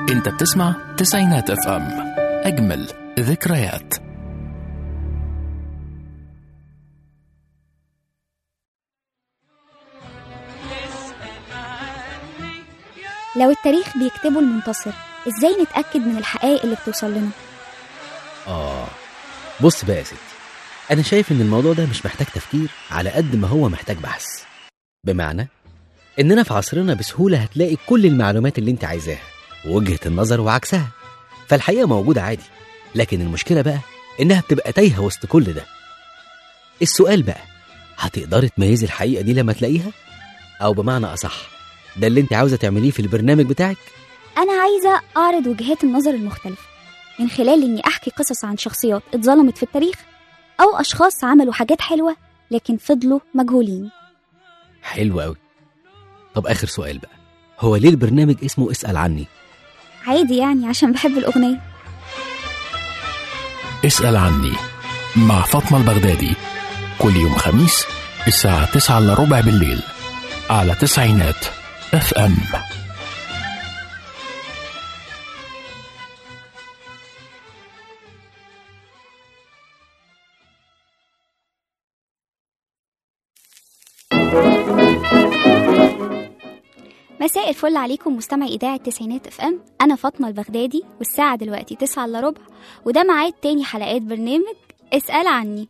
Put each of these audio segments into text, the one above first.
انت بتسمع تسعينات اف ام اجمل ذكريات لو التاريخ بيكتبه المنتصر ازاي نتأكد من الحقائق اللي بتوصل لنا آه بص بقى يا ستي أنا شايف إن الموضوع ده مش محتاج تفكير على قد ما هو محتاج بحث بمعنى إننا في عصرنا بسهولة هتلاقي كل المعلومات اللي أنت عايزاها ووجهة النظر وعكسها فالحقيقة موجودة عادي لكن المشكلة بقى إنها بتبقى تايهة وسط كل ده السؤال بقى هتقدري تميزي الحقيقة دي لما تلاقيها؟ أو بمعنى أصح ده اللي أنت عاوزة تعمليه في البرنامج بتاعك؟ أنا عايزة أعرض وجهات النظر المختلفة من خلال إني أحكي قصص عن شخصيات اتظلمت في التاريخ أو أشخاص عملوا حاجات حلوة لكن فضلوا مجهولين حلو أوي طب آخر سؤال بقى هو ليه البرنامج اسمه اسأل عني؟ عادي يعني عشان بحب الأغنية اسأل عني مع فاطمة البغدادي كل يوم خميس الساعة 9 إلا ربع بالليل على تسعينات اف ام مساء الفل عليكم مستمعي إذاعة تسعينات اف ام أنا فاطمة البغدادي والساعة دلوقتي تسعة إلا ربع وده ميعاد تاني حلقات برنامج اسأل عني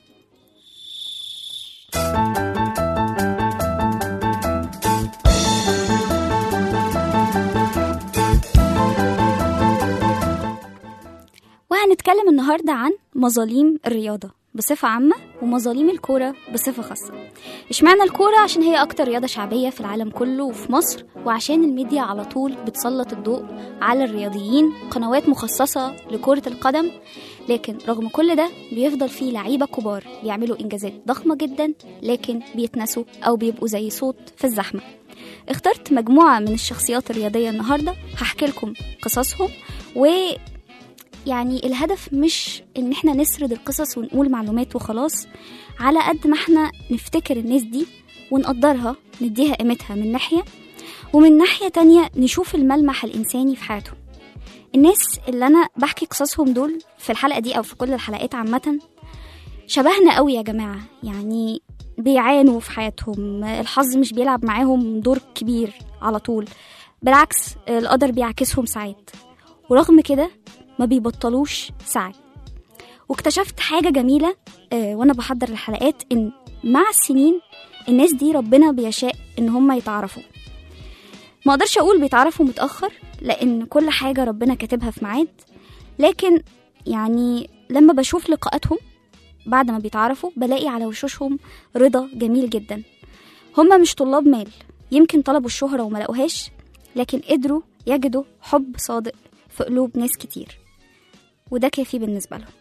وهنتكلم النهاردة عن مظاليم الرياضة بصفة عامة ومظاليم الكورة بصفة خاصة اشمعنى الكورة عشان هي أكتر رياضة شعبية في العالم كله وفي مصر وعشان الميديا على طول بتسلط الضوء على الرياضيين قنوات مخصصة لكرة القدم لكن رغم كل ده بيفضل فيه لعيبة كبار بيعملوا إنجازات ضخمة جدا لكن بيتنسوا أو بيبقوا زي صوت في الزحمة اخترت مجموعة من الشخصيات الرياضية النهاردة هحكي لكم قصصهم و يعني الهدف مش ان احنا نسرد القصص ونقول معلومات وخلاص على قد ما احنا نفتكر الناس دي ونقدرها نديها قيمتها من ناحية ومن ناحية تانية نشوف الملمح الإنساني في حياتهم الناس اللي أنا بحكي قصصهم دول في الحلقة دي أو في كل الحلقات عامة شبهنا قوي يا جماعة يعني بيعانوا في حياتهم الحظ مش بيلعب معاهم دور كبير على طول بالعكس القدر بيعكسهم ساعات ورغم كده ما بيبطلوش سعي واكتشفت حاجة جميلة آه، وأنا بحضر الحلقات إن مع السنين الناس دي ربنا بيشاء إن هم يتعرفوا ما أقدرش أقول بيتعرفوا متأخر لأن كل حاجة ربنا كاتبها في ميعاد لكن يعني لما بشوف لقاءاتهم بعد ما بيتعرفوا بلاقي على وشوشهم رضا جميل جدا هم مش طلاب مال يمكن طلبوا الشهرة وما لقوهاش لكن قدروا يجدوا حب صادق في قلوب ناس كتير وده كافي بالنسبة لهم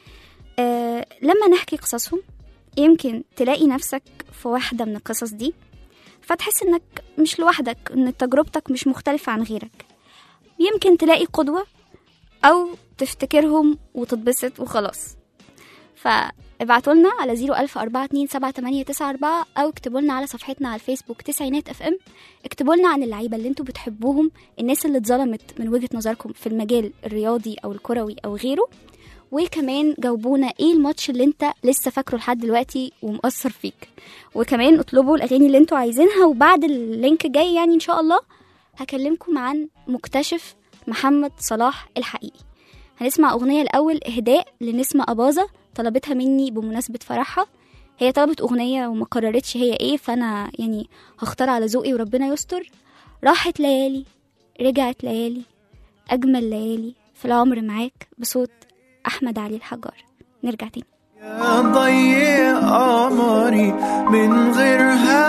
أه لما نحكي قصصهم يمكن تلاقي نفسك في واحدة من القصص دي فتحس انك مش لوحدك ان تجربتك مش مختلفة عن غيرك يمكن تلاقي قدوة او تفتكرهم وتتبسط وخلاص فابعتوا لنا على 010427894 او اكتبوا لنا على صفحتنا على الفيسبوك تسعينات اف ام اكتبوا لنا عن اللعيبه اللي انتوا بتحبوهم الناس اللي اتظلمت من وجهه نظركم في المجال الرياضي او الكروي او غيره وكمان جاوبونا ايه الماتش اللي انت لسه فاكره لحد دلوقتي ومؤثر فيك وكمان اطلبوا الاغاني اللي انتوا عايزينها وبعد اللينك الجاي يعني ان شاء الله هكلمكم عن مكتشف محمد صلاح الحقيقي هنسمع أغنية الأول إهداء لنسمة أباظة طلبتها مني بمناسبة فرحها هي طلبت أغنية وما قررتش هي إيه فأنا يعني هختار على ذوقي وربنا يستر راحت ليالي رجعت ليالي أجمل ليالي في العمر معاك بصوت أحمد علي الحجار نرجع تاني يا ضي قمري من غير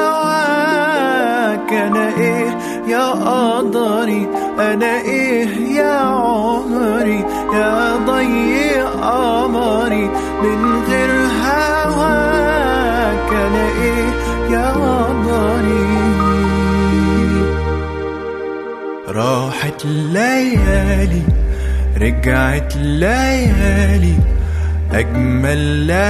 هواك انا ايه يا قدري انا ايه يا عمري يا ضي قمري من غير هواك انا ايه يا قدري راحت الليالي رجعت ليالي أجمل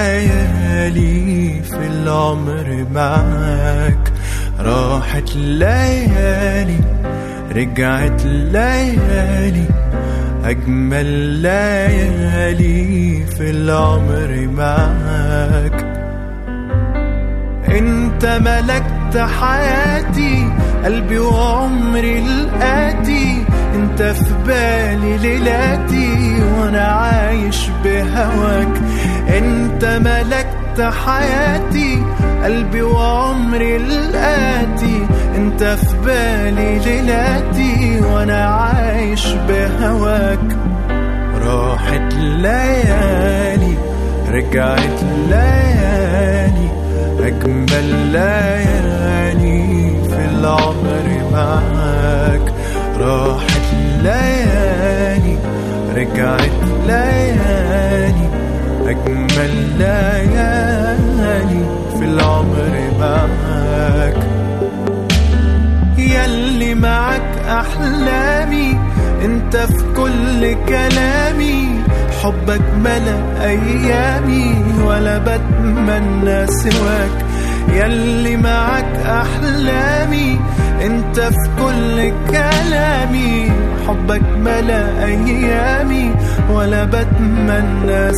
ليالي في العمر معاك راحت ليالي رجعت الليالي أجمل ليالي في العمر معاك انت ملكت حياتي قلبي وعمري الآتي انت في بالي ليلاتي وانا عايش بهواك انت ملكت حياتي قلبي وعمري الآتي انت في بالي ليلاتي وانا عايش بهواك راحت ليالي رجعت ليالي أجمل ليالي في العمر معاك راحت ليالي رجعت ليالي أجمل ليالي في العمر معاك ياللي معك أحلامي انت في كل كلامي حبك ملا أيامي ولا بتمنى سواك ياللي معك أحلامي انت في كل كلامي حبك ملا أيامي ولا بتمنى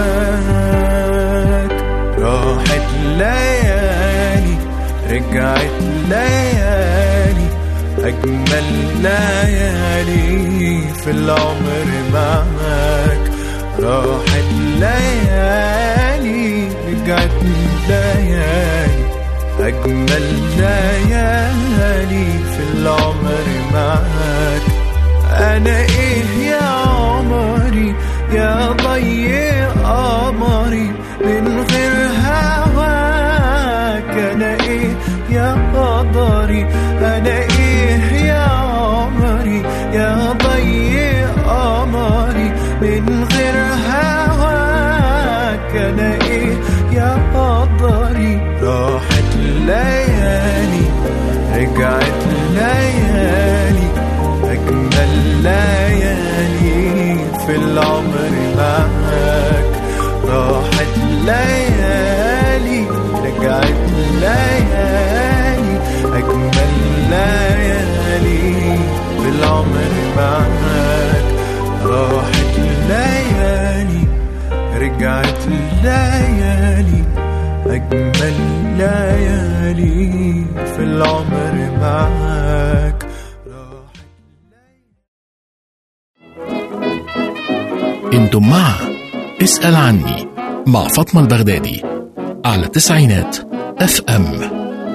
سواك راحت ليالي رجعت ليالي أجمل ليالي في العمر معاك راحت ليالي رجعت ليالي أجمل ليالي في العمر معاك أنا إيه يا عمري يا ضي قمري من غير هواك أنا إيه يا قدري أنا إيه يا عمري يا ضي قمري من غير هواك أنا إيه يا قدري راحت ليالي رجعت ليالي أجمل ليالي في العمر معاك راحت ليالي رجعت ليالي أجمل ليالي في العمر معاك راحت ليالي رجعت ليالي أجمل ليالي في العمر معاك راحت انتم مع اسأل عني مع فاطمة البغدادي على تسعينات اف ام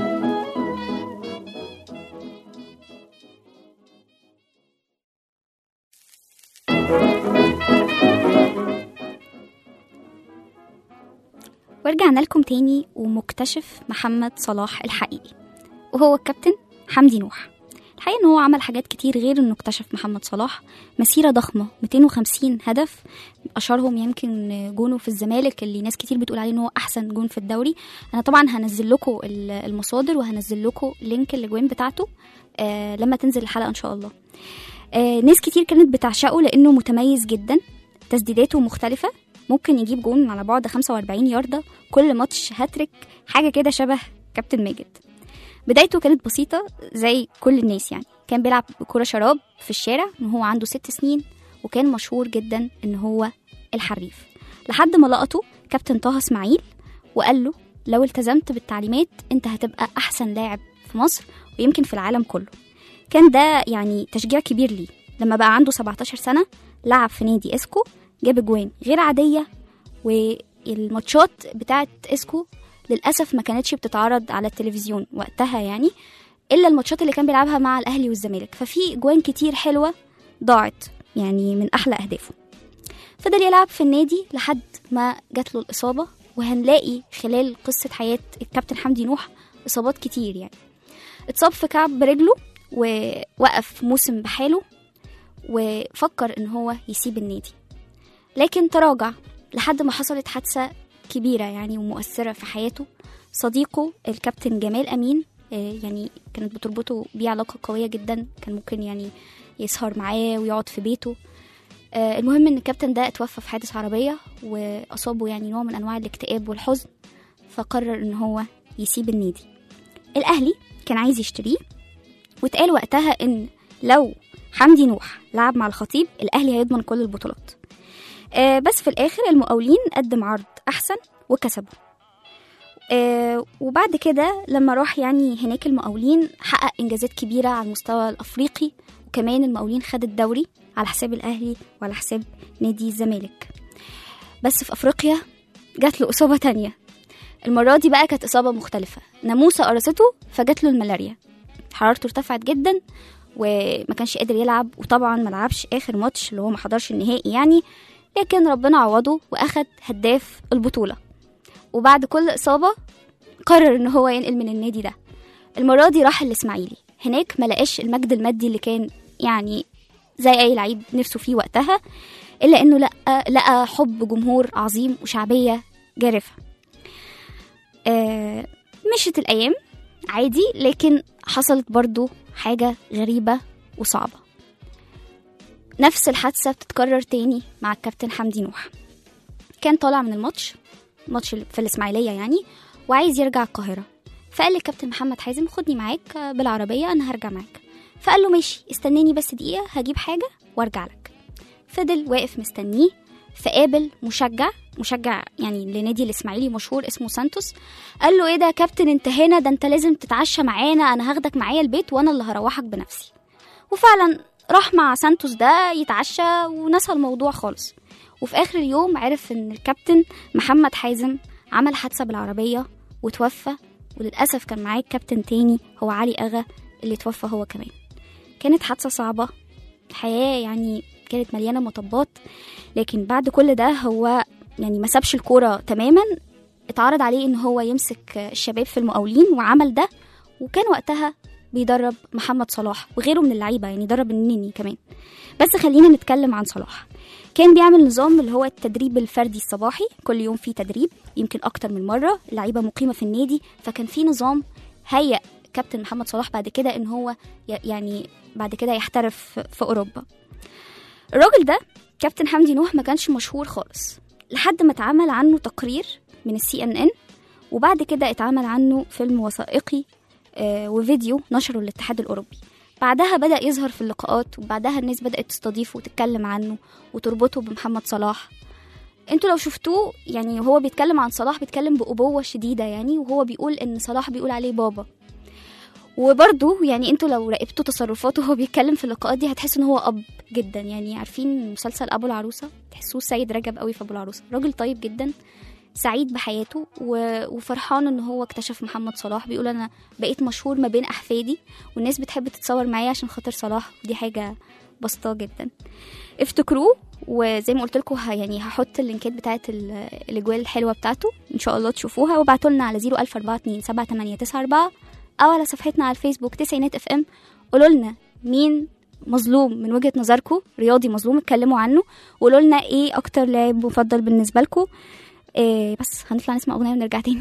ورجعنا لكم تاني ومكتشف محمد صلاح الحقيقي وهو الكابتن حمدي نوح الحقيقة ان هو عمل حاجات كتير غير انه اكتشف محمد صلاح مسيرة ضخمة 250 هدف اشهرهم يمكن جونه في الزمالك اللي ناس كتير بتقول عليه ان هو احسن جون في الدوري انا طبعا هنزل لكم ال- المصادر وهنزل لكم لينك الاجوان بتاعته آه لما تنزل الحلقة ان شاء الله آه ناس كتير كانت بتعشقه لانه متميز جدا تسديداته مختلفة ممكن يجيب جون على بعد 45 ياردة كل ماتش هاتريك حاجة كده شبه كابتن ماجد بدايته كانت بسيطة زي كل الناس يعني كان بيلعب بكرة شراب في الشارع من هو عنده ست سنين وكان مشهور جدا ان هو الحريف لحد ما لقطه كابتن طه اسماعيل وقال له لو التزمت بالتعليمات انت هتبقى احسن لاعب في مصر ويمكن في العالم كله كان ده يعني تشجيع كبير ليه لما بقى عنده 17 سنة لعب في نادي اسكو جاب اجوان غير عادية والماتشات بتاعت اسكو للأسف ما كانتش بتتعرض على التلفزيون وقتها يعني إلا الماتشات اللي كان بيلعبها مع الأهلي والزمالك ففي اجوان كتير حلوة ضاعت يعني من أحلى أهدافه فضل يلعب في النادي لحد ما جات له الإصابة وهنلاقي خلال قصة حياة الكابتن حمدي نوح إصابات كتير يعني اتصاب في كعب برجله ووقف موسم بحاله وفكر إن هو يسيب النادي لكن تراجع لحد ما حصلت حادثة كبيرة يعني ومؤثرة في حياته صديقه الكابتن جمال أمين آه، يعني كانت بتربطه بيه علاقة قوية جدا كان ممكن يعني يسهر معاه ويقعد في بيته آه، المهم ان الكابتن ده اتوفى في حادث عربية وأصابه يعني نوع من أنواع الاكتئاب والحزن فقرر ان هو يسيب النادي الأهلي كان عايز يشتريه واتقال وقتها ان لو حمدي نوح لعب مع الخطيب الاهلي هيضمن كل البطولات آه بس في الاخر المقاولين قدم عرض احسن وكسبوا آه وبعد كده لما راح يعني هناك المقاولين حقق انجازات كبيره على المستوى الافريقي وكمان المقاولين خد الدوري على حساب الاهلي وعلى حساب نادي الزمالك بس في افريقيا جات له اصابه تانية المره دي بقى كانت اصابه مختلفه ناموسه قرصته فجات له الملاريا حرارته ارتفعت جدا وما كانش قادر يلعب وطبعا ما لعبش اخر ماتش اللي هو ما حضرش النهائي يعني لكن ربنا عوضه واخد هداف البطوله وبعد كل اصابه قرر ان هو ينقل من النادي ده المره دي راح الاسماعيلي هناك ما لقاش المجد المادي اللي كان يعني زي اي لعيب نفسه فيه وقتها الا انه لقى لقى حب جمهور عظيم وشعبيه جارفه آه مشت الايام عادي لكن حصلت برضو حاجه غريبه وصعبه نفس الحادثه بتتكرر تاني مع الكابتن حمدي نوح كان طالع من الماتش ماتش في الاسماعيليه يعني وعايز يرجع القاهره فقال للكابتن محمد حازم خدني معاك بالعربيه انا هرجع معاك فقال له ماشي استناني بس دقيقه هجيب حاجه وارجع لك فضل واقف مستنيه فقابل مشجع مشجع يعني لنادي الاسماعيلي مشهور اسمه سانتوس قال له ايه ده يا كابتن انت هنا ده انت لازم تتعشى معانا انا هاخدك معايا البيت وانا اللي هروحك بنفسي وفعلا راح مع سانتوس ده يتعشى ونسى الموضوع خالص وفي اخر اليوم عرف ان الكابتن محمد حازم عمل حادثه بالعربيه وتوفى وللاسف كان معاه كابتن تاني هو علي اغا اللي توفى هو كمان كانت حادثه صعبه الحياه يعني كانت مليانه مطبات لكن بعد كل ده هو يعني ما سابش الكوره تماما اتعرض عليه ان هو يمسك الشباب في المقاولين وعمل ده وكان وقتها بيدرب محمد صلاح وغيره من اللعيبه يعني درب النني كمان بس خلينا نتكلم عن صلاح كان بيعمل نظام اللي هو التدريب الفردي الصباحي كل يوم فيه تدريب يمكن اكتر من مره اللعيبه مقيمه في النادي فكان في نظام هيأ كابتن محمد صلاح بعد كده ان هو يعني بعد كده يحترف في اوروبا الراجل ده كابتن حمدي نوح ما كانش مشهور خالص لحد ما اتعمل عنه تقرير من السي ان ان وبعد كده اتعمل عنه فيلم وثائقي آه وفيديو نشره الاتحاد الاوروبي بعدها بدأ يظهر في اللقاءات وبعدها الناس بدأت تستضيفه وتتكلم عنه وتربطه بمحمد صلاح انتوا لو شفتوه يعني وهو بيتكلم عن صلاح بيتكلم بأبوة شديدة يعني وهو بيقول ان صلاح بيقول عليه بابا وبرضه يعني انتوا لو راقبتوا تصرفاته وهو بيتكلم في اللقاءات دي هتحسوا ان هو اب جدا يعني عارفين مسلسل ابو العروسه تحسوه سيد رجب قوي في ابو العروسه راجل طيب جدا سعيد بحياته و... وفرحان ان هو اكتشف محمد صلاح بيقول انا بقيت مشهور ما بين احفادي والناس بتحب تتصور معايا عشان خاطر صلاح ودي حاجه بسيطه جدا افتكروه وزي ما قلت لكم يعني هحط اللينكات بتاعت الاجوال الحلوه بتاعته ان شاء الله تشوفوها وابعتوا لنا على 014278994 او على صفحتنا على الفيسبوك تسعينات اف ام قولوا لنا مين مظلوم من وجهه نظركم رياضي مظلوم اتكلموا عنه وقولوا لنا ايه اكتر لاعب مفضل بالنسبه لكم إيه بس هنطلع نسمع اغنيه ونرجع تاني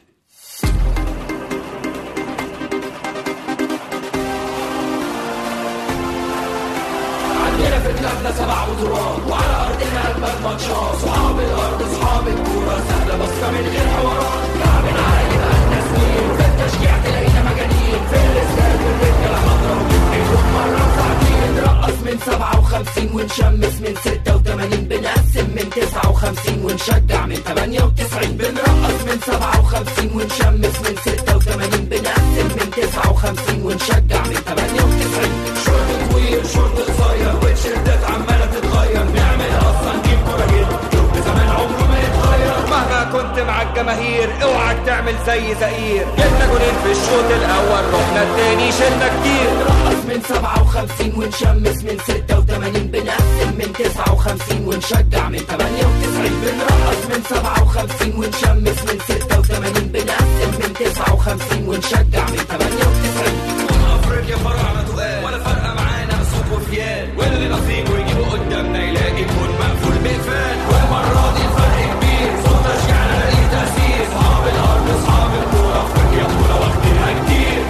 عندنا في بلادنا سبع بطولات وعلى ارضنا اجمل ماتشات صحاب الارض صحاب الكوره سهله بسيطه من غير حوارات لاعبين على يبقى الناس مين في التشجيع تلاقينا مجانين في الاستاد والرجاله حاضره وبنروح مره ساعتين نرقص من 57 ونشمس من 86 بنقسم من 59 ونشجع من 98 بنرقص من 57 ونشمس من 86 بنقسم من 59 ونشجع من 98 شورت طويل شورت قصير وتيشيرتات عماله تتغير نعمل اصلا نجيب كوره جدا شوف زمان عمره ما يتغير مهما كنت مع الجماهير اوعك تعمل زي زئير جبنا جولين في الشوط الاول رحنا التاني شلنا كتير نرقص من 57 ونشمس من 86 بنقسم من 59 ونشجع من 98 بنرقص من 57 ونشمس من 86 بنقسم من 59 ونشجع من 98 افريقيا فرعنا تقال ولا فارقه معانا صوت وفيان واللي نصيبه يجيبه قدامنا يلاقي يكون مقفول بقفال والمره دي الفرق كبير صوت تشجيعنا ليه تاثير اصحاب الارض اصحاب الكوره افريقيا بطوله واخدينها كتير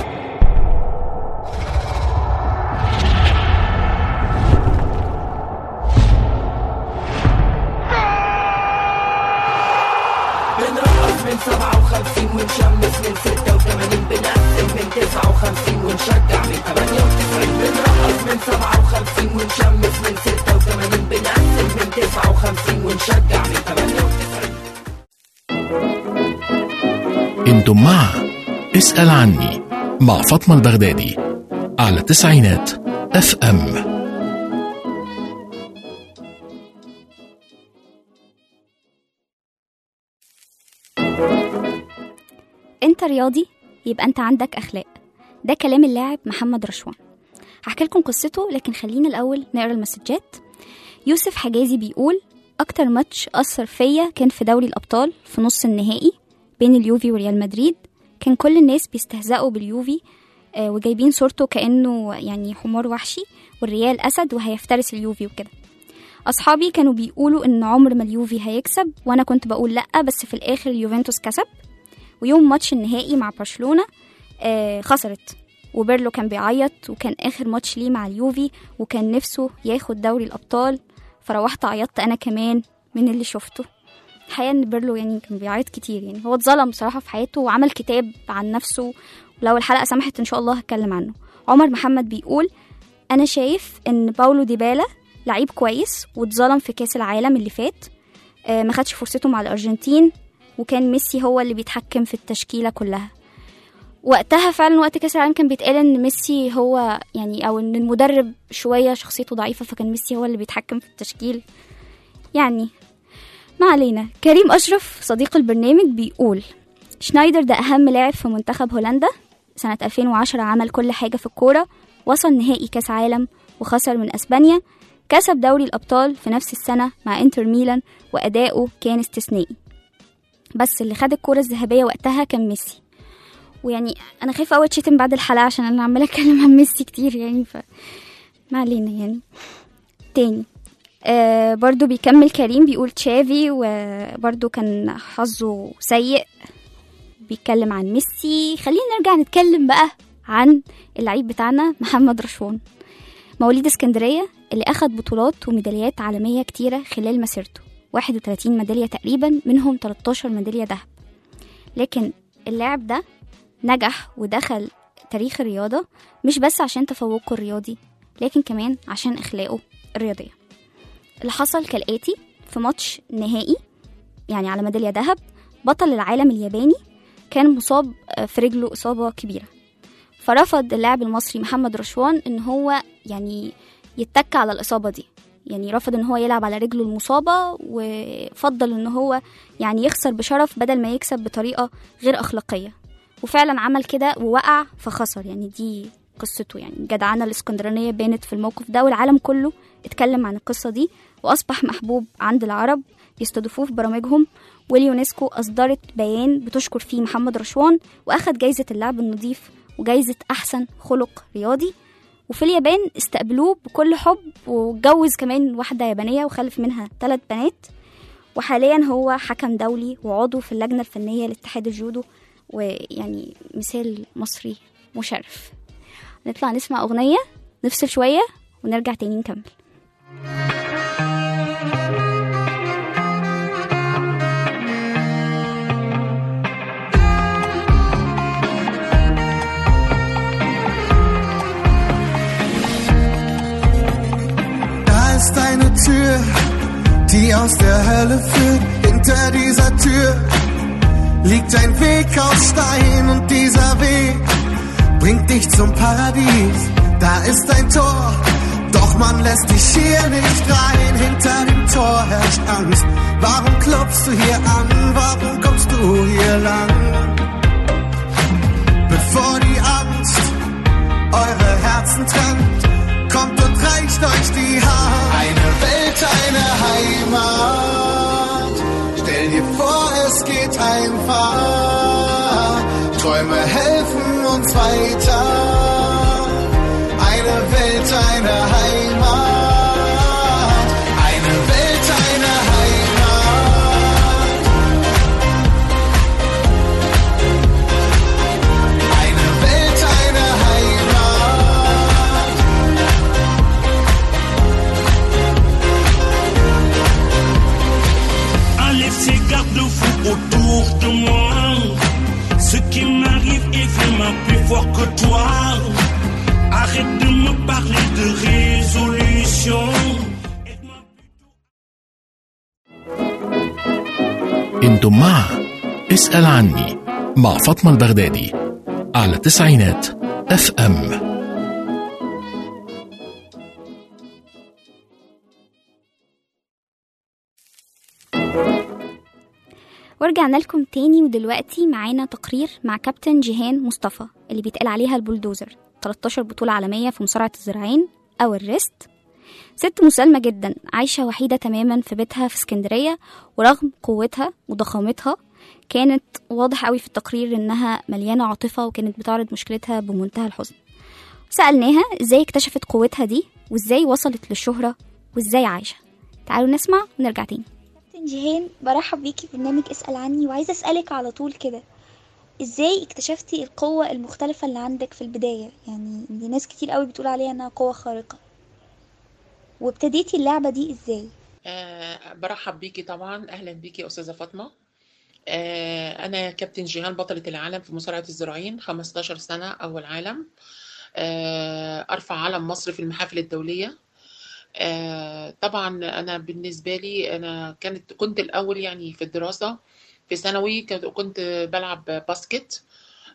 بنرقص من 57 ونشمس من 86 بنقسم من 59 ونشجع من 98 بنرقص من ونشمس من 86 بنقسم من 59 ونشجع من 98 انتم مع اسأل عني مع فاطمة البغدادي على تسعينات اف ام انت رياضي يبقى انت عندك اخلاق ده كلام اللاعب محمد رشوان هحكي لكم قصته لكن خلينا الاول نقرا المسجات يوسف حجازي بيقول اكتر ماتش اثر فيا كان في دوري الابطال في نص النهائي بين اليوفي وريال مدريد كان كل الناس بيستهزئوا باليوفي آه، وجايبين صورته كانه يعني حمار وحشي والريال اسد وهيفترس اليوفي وكده اصحابي كانوا بيقولوا ان عمر ما اليوفي هيكسب وانا كنت بقول لا بس في الاخر اليوفنتوس كسب ويوم ماتش النهائي مع برشلونة آه خسرت وبيرلو كان بيعيط وكان آخر ماتش ليه مع اليوفي وكان نفسه ياخد دوري الأبطال فروحت عيطت أنا كمان من اللي شفته الحقيقة إن بيرلو يعني كان بيعيط كتير يعني هو اتظلم بصراحة في حياته وعمل كتاب عن نفسه ولو الحلقة سمحت إن شاء الله هتكلم عنه عمر محمد بيقول أنا شايف إن باولو ديبالا لعيب كويس واتظلم في كأس العالم اللي فات آه، ما خدش فرصته مع الأرجنتين وكان ميسي هو اللي بيتحكم في التشكيلة كلها وقتها فعلا وقت كاس العالم كان بيتقال ان ميسي هو يعني او ان المدرب شويه شخصيته ضعيفه فكان ميسي هو اللي بيتحكم في التشكيل يعني ما علينا كريم اشرف صديق البرنامج بيقول شنايدر ده اهم لاعب في منتخب هولندا سنه 2010 عمل كل حاجه في الكوره وصل نهائي كاس عالم وخسر من اسبانيا كسب دوري الابطال في نفس السنه مع انتر ميلان واداؤه كان استثنائي بس اللي خد الكرة الذهبية وقتها كان ميسي ويعني أنا خايفة أوي أتشتم بعد الحلقة عشان أنا عمالة أتكلم عن ميسي كتير يعني ف ما علينا يعني تاني آه برضو بيكمل كريم بيقول تشافي وبرضو كان حظه سيء بيتكلم عن ميسي خلينا نرجع نتكلم بقى عن اللعيب بتاعنا محمد رشوان مواليد اسكندرية اللي أخد بطولات وميداليات عالمية كتيرة خلال مسيرته 31 ميدالية تقريبا منهم 13 ميدالية ذهب لكن اللاعب ده نجح ودخل تاريخ الرياضة مش بس عشان تفوقه الرياضي لكن كمان عشان أخلاقه الرياضية اللي حصل كالآتي في ماتش نهائي يعني على ميدالية ذهب بطل العالم الياباني كان مصاب في رجله إصابة كبيرة فرفض اللاعب المصري محمد رشوان إن هو يعني يتك على الإصابة دي يعني رفض ان هو يلعب على رجله المصابة وفضل ان هو يعني يخسر بشرف بدل ما يكسب بطريقة غير أخلاقية وفعلا عمل كده ووقع فخسر يعني دي قصته يعني جدعانة الاسكندرانية بانت في الموقف ده والعالم كله اتكلم عن القصة دي وأصبح محبوب عند العرب يستضيفوه في برامجهم واليونسكو أصدرت بيان بتشكر فيه محمد رشوان وأخد جايزة اللعب النظيف وجايزة أحسن خلق رياضي وفي اليابان استقبلوه بكل حب واتجوز كمان واحدة يابانية وخلف منها ثلاث بنات وحاليا هو حكم دولي وعضو في اللجنة الفنية لاتحاد الجودو ويعني مثال مصري مشرف نطلع نسمع أغنية نفصل شوية ونرجع تاني نكمل Da ist eine Tür, die aus der Hölle führt. Hinter dieser Tür liegt ein Weg aus Stein und dieser Weg bringt dich zum Paradies. Da ist ein Tor, doch man lässt dich hier nicht rein. Hinter dem Tor herrscht Angst. Warum klopfst du hier an? Warum kommst du hier lang? Bevor die Angst eure Herzen trennt, kommt und reicht euch die Hand. Eine Welt, eine Heimat. Stell dir vor, es geht einfach. Träume helfen uns weiter. Eine Welt, eine Heimat. Eine Welt, eine Heimat. Eine Welt, eine Heimat. Enlève ces garde-fous autour de moi. Ce qui m'arrive est vraiment plus fort que أنتم مع اسأل عني مع فاطمة البغدادي على تسعينات اف ام ورجعنا لكم تاني ودلوقتي معانا تقرير مع كابتن جيهان مصطفى اللي بيتقال عليها البولدوزر 13 بطولة عالمية في مصارعة الذراعين أو الريست ست مسالمة جدا عايشة وحيدة تماما في بيتها في اسكندرية ورغم قوتها وضخامتها كانت واضح قوي في التقرير إنها مليانة عاطفة وكانت بتعرض مشكلتها بمنتهى الحزن سألناها إزاي اكتشفت قوتها دي وإزاي وصلت للشهرة وإزاي عايشة تعالوا نسمع ونرجع تاني كابتن جيهان برحب بيكي في برنامج اسأل عني وعايزة أسألك على طول كده ازاي اكتشفتي القوة المختلفة اللي عندك في البداية يعني دي ناس كتير قوي بتقول عليها انها قوة خارقة وابتديتي اللعبة دي ازاي آه برحب بيكي طبعا اهلا بيكي يا استاذه فاطمه آه انا كابتن جيهان بطله العالم في مصارعه الذراعين 15 سنه اول عالم آه ارفع علم مصر في المحافل الدوليه آه طبعا انا بالنسبه لي انا كانت كنت الاول يعني في الدراسه في ثانوي كنت كنت بلعب باسكت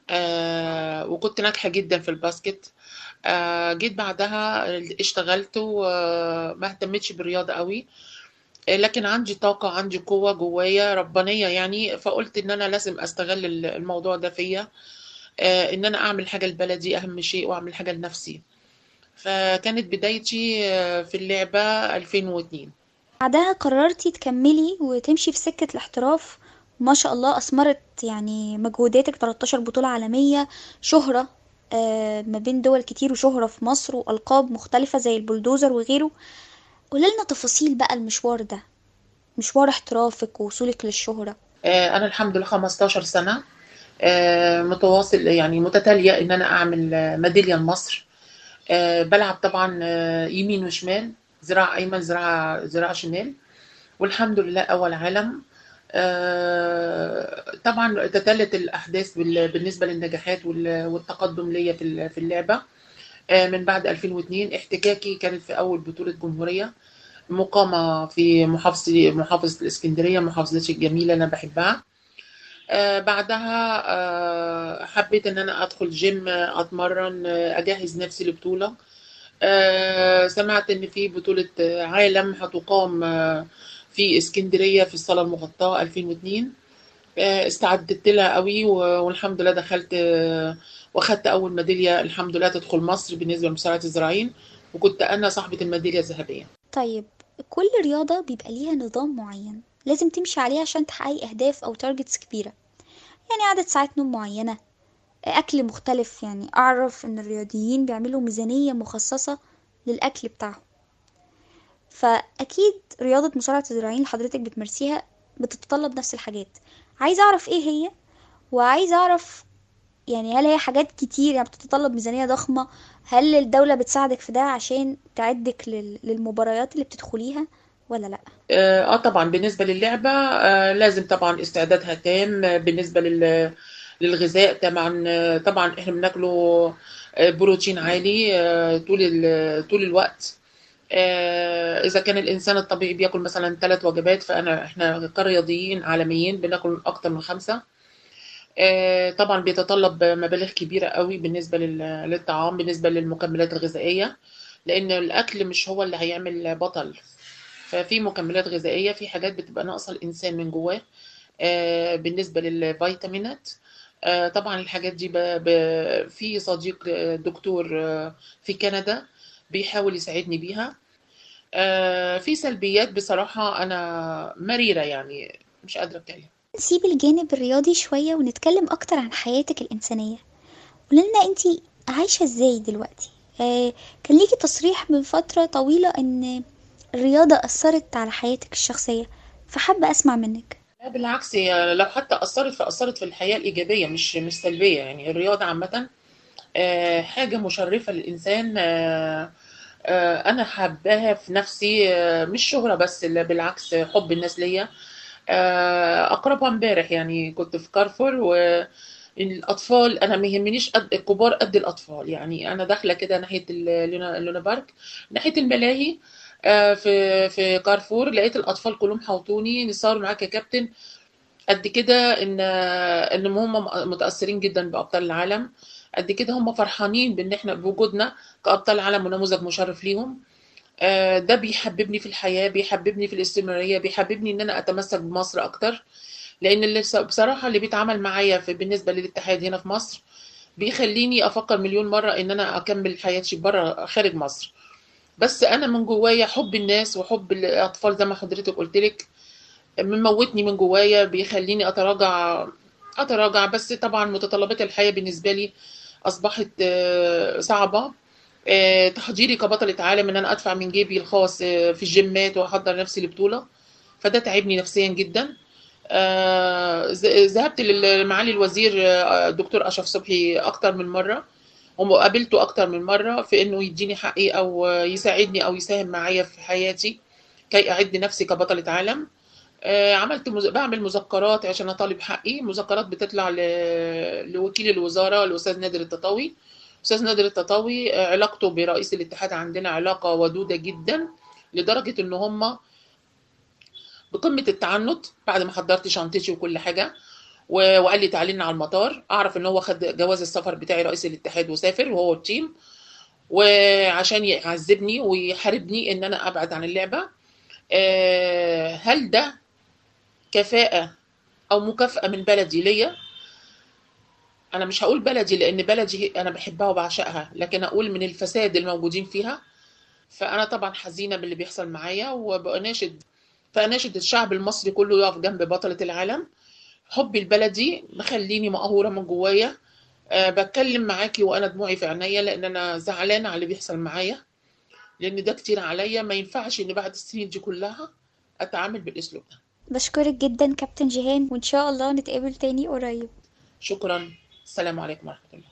آه وكنت ناجحه جدا في الباسكت آه جيت بعدها اشتغلت وما اهتمتش بالرياضه قوي لكن عندي طاقة عندي قوة جوايا ربانية يعني فقلت إن أنا لازم أستغل الموضوع ده فيا آه إن أنا أعمل حاجة لبلدي أهم شيء وأعمل حاجة لنفسي فكانت بدايتي آه، في اللعبة 2002 بعدها قررتي تكملي وتمشي في سكة الاحتراف ما شاء الله أثمرت يعني مجهوداتك 13 بطولة عالمية شهرة آه، ما بين دول كتير وشهرة في مصر وألقاب مختلفة زي البلدوزر وغيره قولنا تفاصيل بقى المشوار ده مشوار احترافك ووصولك للشهرة آه، أنا الحمد لله 15 سنة آه، متواصل يعني متتالية إن أنا أعمل آه، ميدالية لمصر آه، بلعب طبعا آه، يمين وشمال ذراع أيمن ذراع ذراع شمال والحمد لله أول عالم آه، طبعا تتالت الأحداث بال- بالنسبة للنجاحات وال- والتقدم ليا في ال- في اللعبة آه، من بعد 2002 احتكاكي كانت في أول بطولة جمهورية مقامة في محافظة محافظة الإسكندرية محافظتي الجميلة أنا بحبها آه، بعدها آه، حبيت ان انا ادخل جيم آه، اتمرن آه، اجهز نفسي لبطولة آه، سمعت ان في بطولة آه، عالم هتقام آه، في اسكندرية في الصالة المغطاة 2002 آه، استعدت لها قوي و- والحمد لله دخلت آه، واخدت اول ميدالية الحمد لله تدخل مصر بالنسبة لمصارعة الذراعين وكنت انا صاحبة الميدالية الذهبية طيب كل رياضة بيبقى ليها نظام معين لازم تمشي عليه عشان تحققي أهداف أو تارجتس كبيرة يعني عدد ساعات نوم معينة أكل مختلف يعني أعرف إن الرياضيين بيعملوا ميزانية مخصصة للأكل بتاعهم فأكيد رياضة مصارعة الذراعين اللي حضرتك بتمارسيها بتتطلب نفس الحاجات عايزة أعرف إيه هي وعايزة أعرف يعني هل هي حاجات كتير يعني بتتطلب ميزانية ضخمة هل الدولة بتساعدك في ده عشان تعدك لل- للمباريات اللي بتدخليها ولا لأ اه آه طبعا بالنسبة للعبة آه لازم طبعا استعدادها تام آه، بالنسبة لل للغذاء طبعا آه، طبعا احنا بناكله آه، بروتين عالي آه، طول ال- طول الوقت آه، اذا كان الانسان الطبيعي بياكل مثلا ثلاث وجبات فانا احنا كرياضيين عالميين بناكل اكتر من خمسة آه، طبعا بيتطلب مبالغ كبيرة قوي بالنسبة لل- للطعام بالنسبة للمكملات الغذائية لان الاكل مش هو اللي هيعمل بطل ففي مكملات غذائية في حاجات بتبقى ناقصة الإنسان من جواه آه، بالنسبة للفيتامينات آه، طبعا الحاجات دي ب... ب... في صديق آه، دكتور آه، في كندا بيحاول يساعدني بيها آه، في سلبيات بصراحة أنا مريرة يعني مش قادرة أتكلم نسيب الجانب الرياضي شوية ونتكلم أكتر عن حياتك الإنسانية قولنا انتي عايشة ازاي دلوقتي آه كان ليكي تصريح من فترة طويلة ان الرياضة أثرت على حياتك الشخصية فحابة أسمع منك لا بالعكس هي لو حتى أثرت فأثرت في الحياة الإيجابية مش مش سلبية يعني الرياضة عامة آه، حاجة مشرفة للإنسان آه، آه، أنا حباها في نفسي آه، مش شهرة بس لا بالعكس حب الناس ليا آه، أقربها امبارح يعني كنت في كارفور والأطفال أنا ما يهمنيش قد الكبار قد الأطفال يعني أنا داخلة كده ناحية اللونا اللونا بارك ناحية الملاهي آه، في في كارفور لقيت الأطفال كلهم حوطوني نصوروا معاك يا كابتن قد كده ان ان هم متاثرين جدا بابطال العالم قد كده هم فرحانين بان احنا بوجودنا كابطال العالم ونموذج مشرف ليهم آه، ده بيحببني في الحياه بيحببني في الاستمراريه بيحببني ان انا اتمسك بمصر اكتر لان اللي بصراحه اللي بيتعامل معايا في بالنسبه للاتحاد هنا في مصر بيخليني افكر مليون مره ان انا اكمل حياتي بره خارج مصر بس انا من جوايا حب الناس وحب الاطفال زي ما حضرتك قلت لك مموتني من جوايا بيخليني اتراجع اتراجع بس طبعا متطلبات الحياه بالنسبه لي اصبحت آه، صعبه آه، تحضيري كبطله عالم ان انا ادفع من جيبي الخاص آه، في الجيمات واحضر نفسي لبطوله فده تعبني نفسيا جدا آه، ز- ذهبت لمعالي الوزير آه، الدكتور اشرف صبحي اكتر من مره وقابلته اكتر من مره في انه يديني حقي او يساعدني او يساهم معايا في حياتي كي اعد نفسي كبطله عالم آه، عملت مز... بعمل مذكرات عشان اطالب حقي مذكرات بتطلع ل... لوكيل الوزاره الاستاذ نادر التطاوي استاذ نادر التطاوي آه، علاقته برئيس الاتحاد عندنا علاقه ودوده جدا لدرجه ان هم بقمه التعنت بعد ما حضرت شنطتي وكل حاجه و- وقال لي تعالي لنا على المطار اعرف ان هو خد جواز السفر بتاعي رئيس الاتحاد وسافر وهو التيم وعشان يعذبني ويحاربني ان انا ابعد عن اللعبه آه، هل ده كفاءه او مكافاه من بلدي ليا انا مش هقول بلدي لان بلدي هي- انا بحبها وبعشقها لكن اقول من الفساد الموجودين فيها فانا طبعا حزينه باللي بيحصل معايا وبناشد فاناشد الشعب المصري كله يقف جنب بطله العالم حبي البلدي مخليني مقهوره من جوايا أه بتكلم معاكي وانا دموعي في عينيا لان انا زعلانه على اللي بيحصل معايا لان ده كتير عليا ما ينفعش ان بعد السنين دي كلها اتعامل بالاسلوب ده بشكرك جدا كابتن جيهان وان شاء الله نتقابل تاني قريب شكرا السلام عليكم ورحمه الله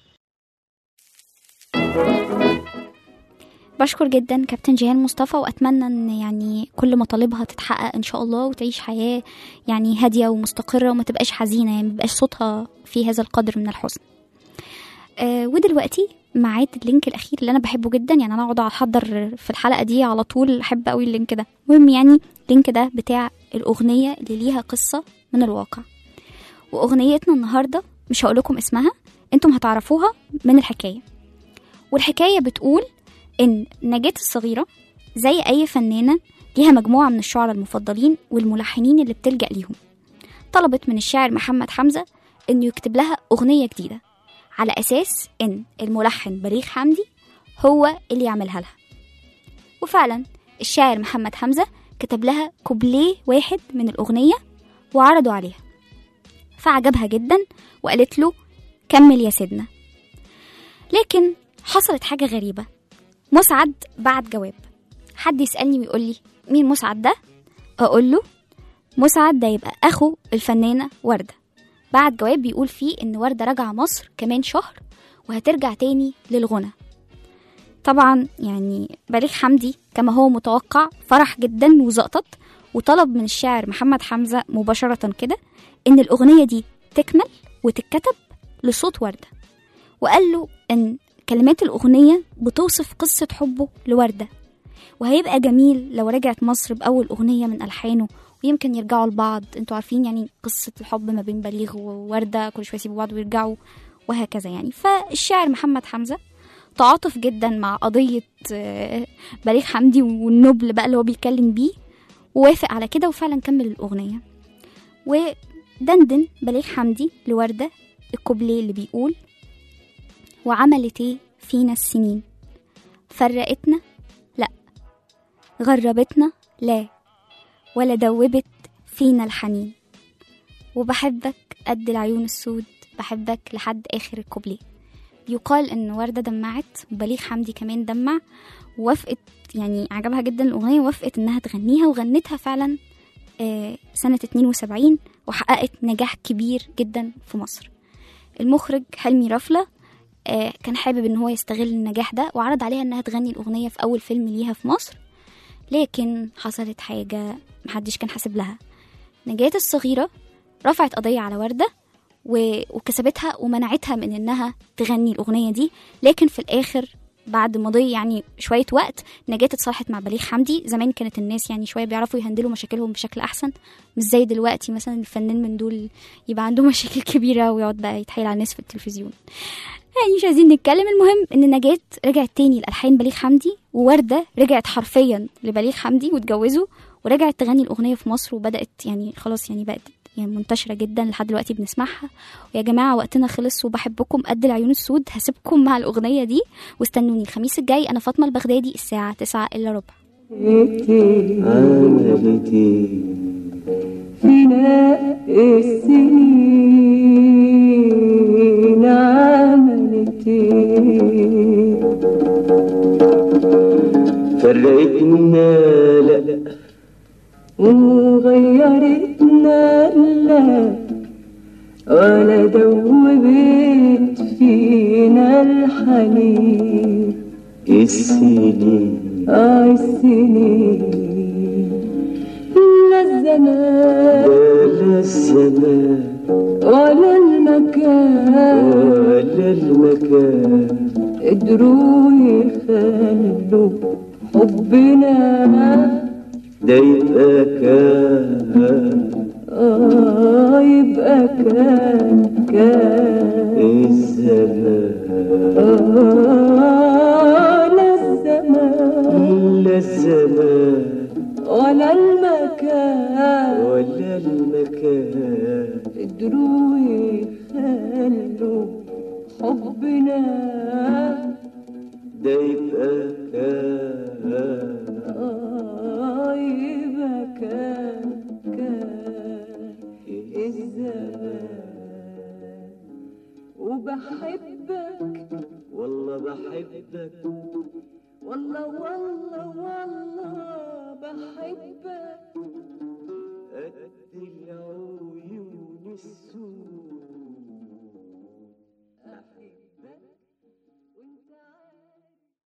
بشكر جدا كابتن جيهان مصطفى واتمنى ان يعني كل مطالبها تتحقق ان شاء الله وتعيش حياه يعني هاديه ومستقره وما تبقاش حزينه يعني ما يبقاش صوتها في هذا القدر من الحزن آه ودلوقتي ميعاد اللينك الاخير اللي انا بحبه جدا يعني انا اقعد احضر في الحلقه دي على طول احب قوي اللينك ده المهم يعني اللينك ده بتاع الاغنيه اللي ليها قصه من الواقع واغنيتنا النهارده مش هقول لكم اسمها انتم هتعرفوها من الحكايه والحكايه بتقول إن نجاة الصغيرة زي أي فنانة ليها مجموعة من الشعراء المفضلين والملحنين اللي بتلجأ ليهم طلبت من الشاعر محمد حمزة إنه يكتب لها أغنية جديدة على أساس إن الملحن بليغ حمدي هو اللي يعملها لها وفعلا الشاعر محمد حمزة كتب لها كوبليه واحد من الأغنية وعرضوا عليها فعجبها جدا وقالت له كمل يا سيدنا لكن حصلت حاجة غريبة مسعد بعت جواب حد يسألني ويقول لي مين مسعد ده أقول له مسعد ده يبقى أخو الفنانة وردة بعت جواب بيقول فيه إن وردة راجعة مصر كمان شهر وهترجع تاني للغنى طبعا يعني بليغ حمدي كما هو متوقع فرح جدا وزقطت وطلب من الشاعر محمد حمزة مباشرة كده إن الأغنية دي تكمل وتتكتب لصوت وردة وقال له إن كلمات الأغنية بتوصف قصة حبه لوردة وهيبقى جميل لو رجعت مصر بأول أغنية من ألحانه ويمكن يرجعوا لبعض انتوا عارفين يعني قصة الحب ما بين بليغ ووردة كل شوية يسيبوا بعض ويرجعوا وهكذا يعني فالشاعر محمد حمزة تعاطف جدا مع قضية آه، بليغ حمدي والنبل بقى اللي هو بيتكلم بيه ووافق على كده وفعلا كمل الأغنية ودندن بليغ حمدي لوردة الكوبليه اللي بيقول وعملت ايه فينا السنين فرقتنا لا غربتنا لا ولا دوبت فينا الحنين وبحبك قد العيون السود بحبك لحد اخر الكوبليه يقال ان وردة دمعت وبليغ حمدي كمان دمع ووافقت يعني عجبها جدا الاغنيه ووافقت انها تغنيها وغنتها فعلا آه، سنة 72 وحققت نجاح كبير جدا في مصر المخرج حلمي رفلة آه، كان حابب ان هو يستغل النجاح ده وعرض عليها انها تغني الاغنيه في اول فيلم ليها في مصر لكن حصلت حاجه محدش كان حاسب لها نجاة الصغيره رفعت قضيه على ورده و- وكسبتها ومنعتها من انها تغني الاغنيه دي لكن في الاخر بعد مضي يعني شويه وقت نجاة اتصالحت مع بليغ حمدي زمان كانت الناس يعني شويه بيعرفوا يهندلوا مشاكلهم بشكل احسن مش زي دلوقتي مثلا الفنان من دول يبقى عنده مشاكل كبيره ويقعد بقى يتحايل على الناس في التلفزيون يعني مش عايزين نتكلم المهم ان نجاة رجعت تاني لألحان بليغ حمدي ووردة رجعت حرفيا لبليغ حمدي واتجوزوا ورجعت تغني الأغنية في مصر وبدأت يعني خلاص يعني بقت يعني منتشرة جدا لحد دلوقتي بنسمعها ويا جماعة وقتنا خلص وبحبكم قد العيون السود هسيبكم مع الأغنية دي واستنوني الخميس الجاي أنا فاطمة البغدادي الساعة 9 إلا ربع عملتي فينا السنين عملتي فرقتنا لا وغيرتنا لا ولا دوبت فينا الحنين السنين آه السنين لا الزمان ولا الزمان ولا المكان ولا المكان قدروا يخلوا حبنا ده يبقى كان آه يبقى كان كان الزمان آه لا الزمان لا الزمان ولا المكان ولا المكان قدروا يخلوا حبنا ده يبقى كان آه يبقى كان كان الزمان وبحبك والله بحبك والله والله والله